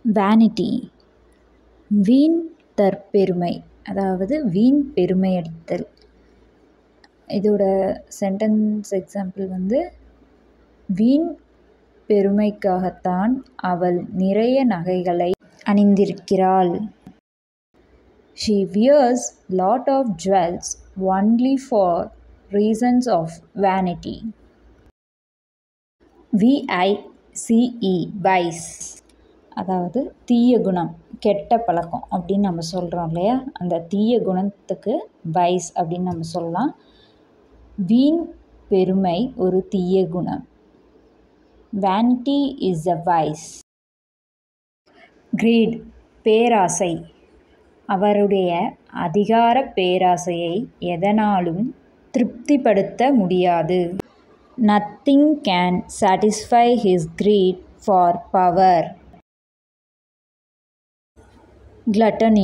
vanity வீண் தற்பெருமை அதாவது வீண் பெருமை அடித்தல் இதோட சென்டென்ஸ் எக்ஸாம்பிள் வந்து வீண் பெருமைக்காகத்தான் அவள் நிறைய நகைகளை அணிந்திருக்கிறாள் she wears lot of jewels only for reasons of vanity V I C E vice அதாவது தீய குணம் கெட்ட பழக்கம் அப்படின்னு நம்ம சொல்கிறோம் இல்லையா அந்த தீய குணத்துக்கு வைஸ் அப்படின்னு நம்ம சொல்லலாம் வீண் பெருமை ஒரு தீய குணம் vanity is a vice greed பேராசை அவருடைய அதிகார பேராசையை எதனாலும் திருப்திப்படுத்த முடியாது nothing can satisfy his greed for power gluttony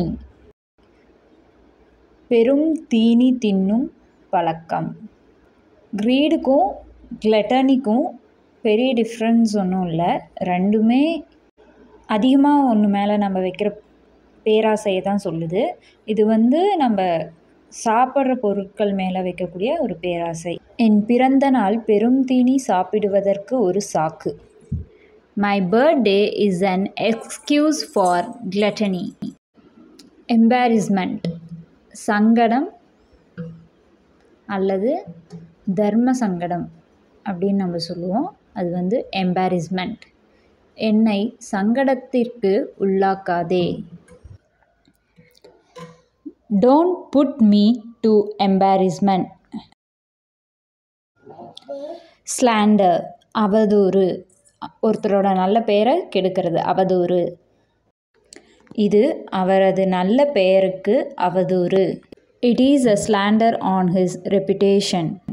பெரும் தீனி தின்னும் பழக்கம் கிரீடுக்கும் கிளட்டனிக்கும் பெரிய டிஃப்ரென்ஸ் ஒன்றும் இல்லை ரெண்டுமே அதிகமாக ஒன்று மேலே நம்ம வைக்கிற பேராசையை தான் சொல்லுது இது வந்து நம்ம சாப்பிட்ற பொருட்கள் மேலே வைக்கக்கூடிய ஒரு பேராசை என் பிறந்த நாள் பெரும் தீனி சாப்பிடுவதற்கு ஒரு சாக்கு my birthday is an excuse for gluttony embarrassment சங்கடம் அல்லது தர்ம சங்கடம் அப்படின்னு நம்ம சொல்லுவோம் அது வந்து எம்பாரிஸ்மெண்ட் என்னை சங்கடத்திற்கு உள்ளாக்காதே don't put me to embarrassment slander அவதூறு ஒருத்தரோட நல்ல பெயரை கெடுக்கிறது அவதூறு இது அவரது நல்ல பெயருக்கு அவதூறு it is a slander on his reputation